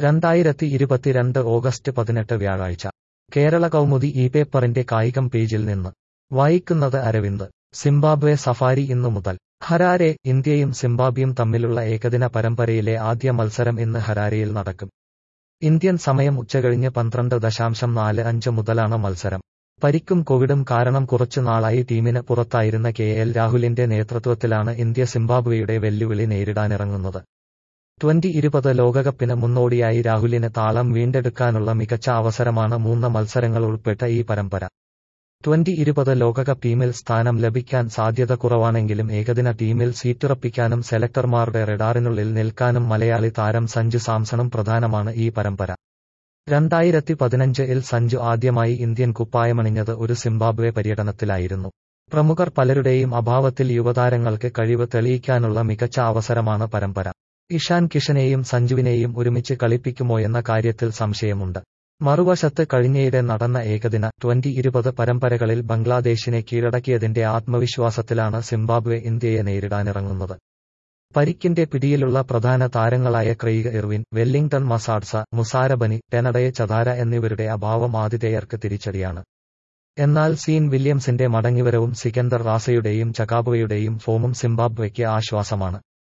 രണ്ടായിരത്തി ഇരുപത്തിരണ്ട് ഓഗസ്റ്റ് പതിനെട്ട് വ്യാഴാഴ്ച കേരള കൗമുദി ഈ പേപ്പറിന്റെ കായികം പേജിൽ നിന്ന് വായിക്കുന്നത് അരവിന്ദ് സിംബാബ്വെ സഫാരി ഇന്നു മുതൽ ഹരാരെ ഇന്ത്യയും സിംബാബ്വയും തമ്മിലുള്ള ഏകദിന പരമ്പരയിലെ ആദ്യ മത്സരം ഇന്ന് ഹരാരെയിൽ നടക്കും ഇന്ത്യൻ സമയം ഉച്ചകഴിഞ്ഞ് പന്ത്രണ്ട് ദശാംശം നാല് അഞ്ച് മുതലാണ് മത്സരം പരിക്കും കോവിഡും കാരണം കുറച്ചു നാളായി ടീമിന് പുറത്തായിരുന്ന കെ എൽ രാഹുലിന്റെ നേതൃത്വത്തിലാണ് ഇന്ത്യ സിംബാബ്വെയുടെ വെല്ലുവിളി നേരിടാനിറങ്ങുന്നത് ട്വന്റി ഇരുപത് ലോകകപ്പിന് മുന്നോടിയായി രാഹുലിന് താളം വീണ്ടെടുക്കാനുള്ള മികച്ച അവസരമാണ് മൂന്ന് മത്സരങ്ങൾ ഉൾപ്പെട്ട ഈ പരമ്പര ട്വന്റി ഇരുപത് ലോകകപ്പ് ടീമിൽ സ്ഥാനം ലഭിക്കാൻ സാധ്യത കുറവാണെങ്കിലും ഏകദിന ടീമിൽ സീറ്റുറപ്പിക്കാനും സെലക്ടർമാരുടെ റഡാറിനുള്ളിൽ നിൽക്കാനും മലയാളി താരം സഞ്ജു സാംസണും പ്രധാനമാണ് ഈ പരമ്പര രണ്ടായിരത്തി പതിനഞ്ച് ഇൽ സഞ്ജു ആദ്യമായി ഇന്ത്യൻ കുപ്പായമണിഞ്ഞത് ഒരു സിംബാബ്വെ പര്യടനത്തിലായിരുന്നു പ്രമുഖർ പലരുടെയും അഭാവത്തിൽ യുവതാരങ്ങൾക്ക് കഴിവ് തെളിയിക്കാനുള്ള മികച്ച അവസരമാണ് പരമ്പര ഇഷാൻ കിഷനെയും സഞ്ജുവിനെയും ഒരുമിച്ച് കളിപ്പിക്കുമോയെന്ന കാര്യത്തിൽ സംശയമുണ്ട് മറുവശത്ത് കഴിഞ്ഞയിടെ നടന്ന ഏകദിന ട്വന്റി ഇരുപത് പരമ്പരകളിൽ ബംഗ്ലാദേശിനെ കീഴടക്കിയതിന്റെ ആത്മവിശ്വാസത്തിലാണ് സിംബാബ്വെ ഇന്ത്യയെ നേരിടാനിറങ്ങുന്നത് പരിക്കിന്റെ പിടിയിലുള്ള പ്രധാന താരങ്ങളായ Craig Irvine Wellington Masakadza Muzarabani ടെനഡയെ ചതാര എന്നിവരുടെ അഭാവം ആതിഥേയർക്ക് തിരിച്ചടിയാണ് എന്നാൽ സീൻ വില്യംസിന്റെ മടങ്ങിവരവും സിക്കന്ദർ റാസയുടെയും ചകാബുവയുടെയും ഫോമും സിംബാബ്വെയ്ക്ക് ആശ്വാസമാണ്